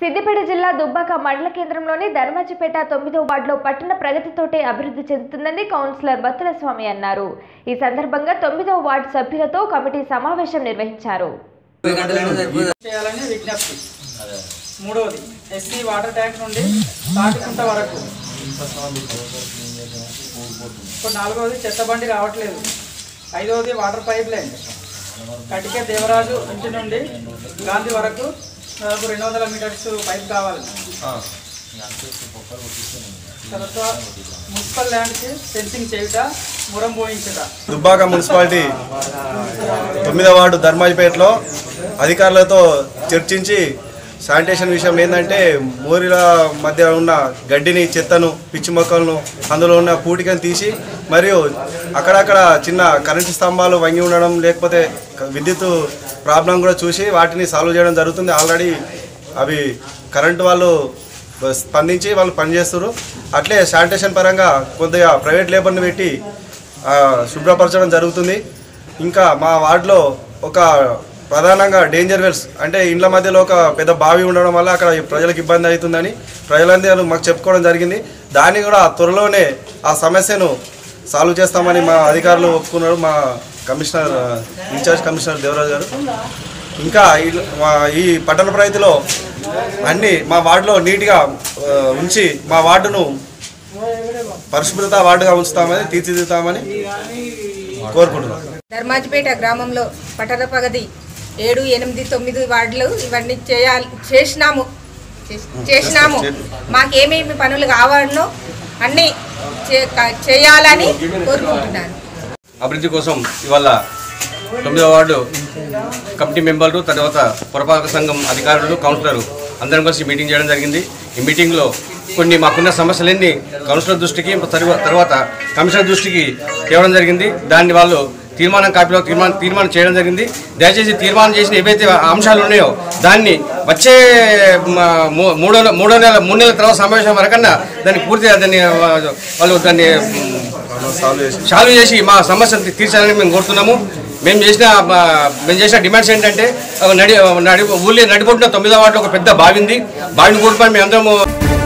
సిద్దిపేట జిల్లా దుబ్బాక మండల కేంద్రంలోని ధర్మాజిపేట తొమ్మిదో వార్డులో పట్టణ ప్రగతితోటే అభివృద్ధి చెందుతుందని కౌన్సిలర్ బత్తుల స్వామి అన్నారు ఈ సందర్భంగా తొమ్మిదో వార్డు సభ్యులతో కమిటీ సమావేశం నిర్వహించారు చేయాలని విజ్ఞప్తి మూడవది ఎస్సీ వాటర్ ట్యాంక్ నుండి తాటికుంట వరకు ఇప్పుడు నాలుగవది చెత్త బండి రావట్లేదు ఐదవది water pipe line Katike Devaraju ఇంటి నుండి గాంధీ వరకు దాదాపు రెండు వందల మీటర్స్ పైప్ కావాలి తర్వాత మున్సిపల్ ల్యాండ్కి ఫెన్సింగ్ చేయుట మురం పోయించుట దుబ్బాక మున్సిపాలిటీ తొమ్మిదవ వార్డు ధర్మాజిపేటలో అధికారులతో చర్చించి శానిటేషన్ విషయం ఏంటంటే మోరిల మధ్య ఉన్న గడ్డిని చెత్తను పిచ్చి మొక్కలను అందులో ఉన్న పూటికను తీసి మరియు అక్కడక్కడ చిన్న కరెంటు స్తంభాలు వంగి ఉండడం లేకపోతే విద్యుత్ ప్రాబ్లం కూడా చూసి వాటిని సాల్వ్ చేయడం జరుగుతుంది ఆల్రెడీ అవి కరెంటు వాళ్ళు స్పందించి వాళ్ళు పనిచేస్తారు అట్లే శానిటేషన్ పరంగా కొద్దిగా ప్రైవేట్ లేబర్ని పెట్టి ఆ, శుభ్రపరచడం జరుగుతుంది ఇంకా మా వార్డులో ఒక ప్రధానంగా డేంజర్ వెల్స్ అంటే ఇండ్ల మధ్యలో ఒక పెద్ద బావి ఉండడం వల్ల అక్కడ ప్రజలకు ఇబ్బంది అవుతుందని ప్రజలందరూ మాకు చెప్పుకోవడం జరిగింది దాన్ని కూడా త్వరలోనే ఆ సమస్యను సాల్వ్ చేస్తామని మా అధికారులు ఒప్పుకున్నారు మా కమిషనర్ ఆ, ఇన్ఛార్జ్ కమిషనర్ దేవరాజు గారు ఇంకా ఈ- మా- ఈ పట్టణ ప్రగతిలో అన్ని మా వార్డులో నీట్గా ఆ, ఉంచి మా వార్డును పరిశుభ్రత వార్డుగా ఉంచుతామని తీర్చిదిద్దుతామని కోరుకుంటున్నాం ధర్మాజిపేట గ్రామంలో పట్టణ ప్రగతి ఏడు ఎనిమిది తొమ్మిది వార్డులు ఇవన్నీ చేయాలి చేసినాము చేస్- చేసినాము మాకేమేమి పనులు కావాలనో అన్నీ చే- క- చేయాలని కోరుకుంటున్నాను అభివృద్ధి కోసం ఇవాళ తొమ్మిదవ వార్డు కమిటీ మెంబర్లు తర్వాత పురపాలక సంఘం అధికారులు కౌన్సిలర్ అందరం కలిసి మీటింగ్ చేయడం జరిగింది ఈ మీటింగ్లో కొన్ని మాకున్న సమస్యలన్నీ కౌన్సిలర్ దృష్టికి తర్వా- తర్వాత కమిషనర్ దృష్టికి తేవడం జరిగింది దాన్ని వాళ్ళు తీర్మానం కాపీలో తీర్మానం తీర్మానం చేయడం జరిగింది దయచేసి తీర్మానం చేసిన ఏవైతే అంశాలు ఉన్నాయో దాన్ని వచ్చే మ, మూ- మూడో నె- మూడో నెల మూడు నెలల తర్వాత సమావేశం వరకన్నా దాన్ని పూర్తిగా దాన్ని ఆ, వాళ్ళు దాన్ని మ్, సాల్వ్ చేసి సాల్వ్ చేసి మా సమస్యను తీర్చాలని మేము కోరుతున్నాము మేము చేసిన మా, మేము చేసిన డిమాండ్స్ ఏంటంటే ఒక నడి నడి ఊళ్ళో నడిపొట్టిన తొమ్మిదో వాటిలో ఒక పెద్ద బావి ఉంది బావిని కూడుకొని మేము అందరము